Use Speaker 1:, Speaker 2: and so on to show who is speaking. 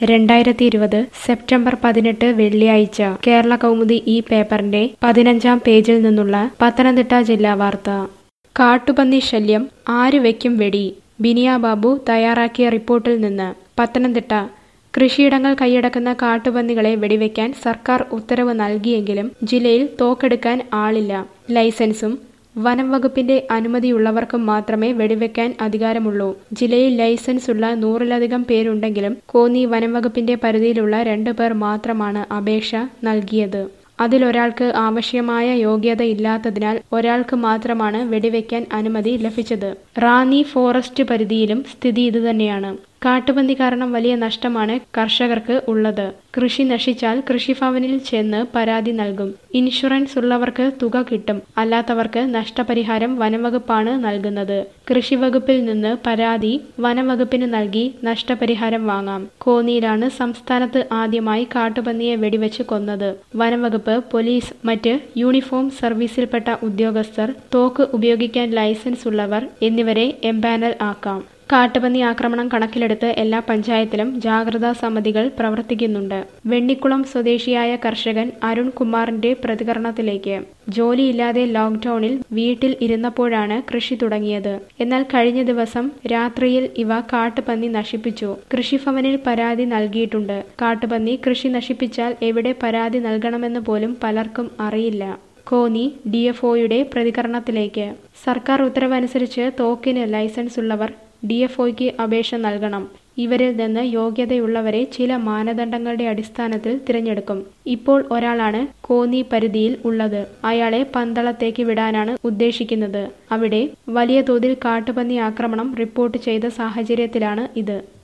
Speaker 1: രണ്ടായിരത്തി ഇരുപത് സെപ്റ്റംബർ പതിനെട്ട് വെള്ളിയാഴ്ച കേരള കൗമുദി ഈ പേപ്പറിന്റെ പതിനഞ്ചാം പേജിൽ നിന്നുള്ള പത്തനംതിട്ട ജില്ലാ വാർത്ത കാട്ടുപന്നി ശല്യം ആര് വെക്കും വെടി ബിനിയ ബാബു തയ്യാറാക്കിയ റിപ്പോർട്ടിൽ നിന്ന് പത്തനംതിട്ട കൃഷിയിടങ്ങൾ കൈയടക്കുന്ന കാട്ടുപന്നികളെ വെടിവെക്കാൻ സർക്കാർ ഉത്തരവ് നൽകിയെങ്കിലും ജില്ലയിൽ തോക്കെടുക്കാൻ ആളില്ല ലൈസൻസും വനം വകുപ്പിന്റെ അനുമതിയുള്ളവർക്കും മാത്രമേ വെടിവെക്കാൻ അധികാരമുള്ളൂ ജില്ലയിൽ ലൈസൻസ് ഉള്ള നൂറിലധികം പേരുണ്ടെങ്കിലും കോന്നി വനം വകുപ്പിന്റെ പരിധിയിലുള്ള രണ്ടു പേർ മാത്രമാണ് അപേക്ഷ നൽകിയത് അതിലൊരാൾക്ക് ആവശ്യമായ യോഗ്യത ഇല്ലാത്തതിനാൽ ഒരാൾക്ക് മാത്രമാണ് വെടിവെക്കാൻ അനുമതി ലഭിച്ചത് റാന്നി ഫോറസ്റ്റ് പരിധിയിലും സ്ഥിതി ഇതുതന്നെയാണ് കാട്ടുപന്നി കാരണം വലിയ നഷ്ടമാണ് കർഷകർക്ക് ഉള്ളത് കൃഷി നശിച്ചാൽ കൃഷിഭവനിൽ ചെന്ന് പരാതി നൽകും ഇൻഷുറൻസ് ഉള്ളവർക്ക് തുക കിട്ടും അല്ലാത്തവർക്ക് നഷ്ടപരിഹാരം വനംവകുപ്പാണ് നൽകുന്നത് കൃഷിവകുപ്പിൽ നിന്ന് പരാതി വനംവകുപ്പിന് നൽകി നഷ്ടപരിഹാരം വാങ്ങാം കോന്നിയിലാണ് സംസ്ഥാനത്ത് ആദ്യമായി കാട്ടുപന്നിയെ വെടിവെച്ച് കൊന്നത് വനംവകുപ്പ് പോലീസ് മറ്റ് യൂണിഫോം സർവീസിൽപ്പെട്ട ഉദ്യോഗസ്ഥർ തോക്ക് ഉപയോഗിക്കാൻ ലൈസൻസ് ഉള്ളവർ എന്നിവരെ എംപാനൽ ആക്കാം കാട്ടുപന്നി ആക്രമണം കണക്കിലെടുത്ത് എല്ലാ പഞ്ചായത്തിലും ജാഗ്രതാ സമിതികൾ പ്രവർത്തിക്കുന്നുണ്ട് വെണ്ണിക്കുളം സ്വദേശിയായ കർഷകൻ അരുൺ കുമാറിന്റെ പ്രതികരണത്തിലേക്ക് ജോലിയില്ലാതെ ലോക്ക്ഡൌണിൽ വീട്ടിൽ ഇരുന്നപ്പോഴാണ് കൃഷി തുടങ്ങിയത് എന്നാൽ കഴിഞ്ഞ ദിവസം രാത്രിയിൽ ഇവ കാട്ടുപന്നി നശിപ്പിച്ചു കൃഷിഭവനിൽ പരാതി നൽകിയിട്ടുണ്ട് കാട്ടുപന്നി കൃഷി നശിപ്പിച്ചാൽ എവിടെ പരാതി നൽകണമെന്ന് പോലും പലർക്കും അറിയില്ല കോന്നി ഡി എഫ് ഒയുടെ പ്രതികരണത്തിലേക്ക് സർക്കാർ ഉത്തരവനുസരിച്ച് തോക്കിന് ലൈസൻസ് ഉള്ളവർ ഡി എഫ് ഒയ്ക്ക് അപേക്ഷ നൽകണം ഇവരിൽ നിന്ന് യോഗ്യതയുള്ളവരെ ചില മാനദണ്ഡങ്ങളുടെ അടിസ്ഥാനത്തിൽ തിരഞ്ഞെടുക്കും ഇപ്പോൾ ഒരാളാണ് കോന്നി പരിധിയിൽ ഉള്ളത് അയാളെ പന്തളത്തേക്ക് വിടാനാണ് ഉദ്ദേശിക്കുന്നത് അവിടെ വലിയ തോതിൽ കാട്ടുപന്നി ആക്രമണം റിപ്പോർട്ട് ചെയ്ത സാഹചര്യത്തിലാണ് ഇത്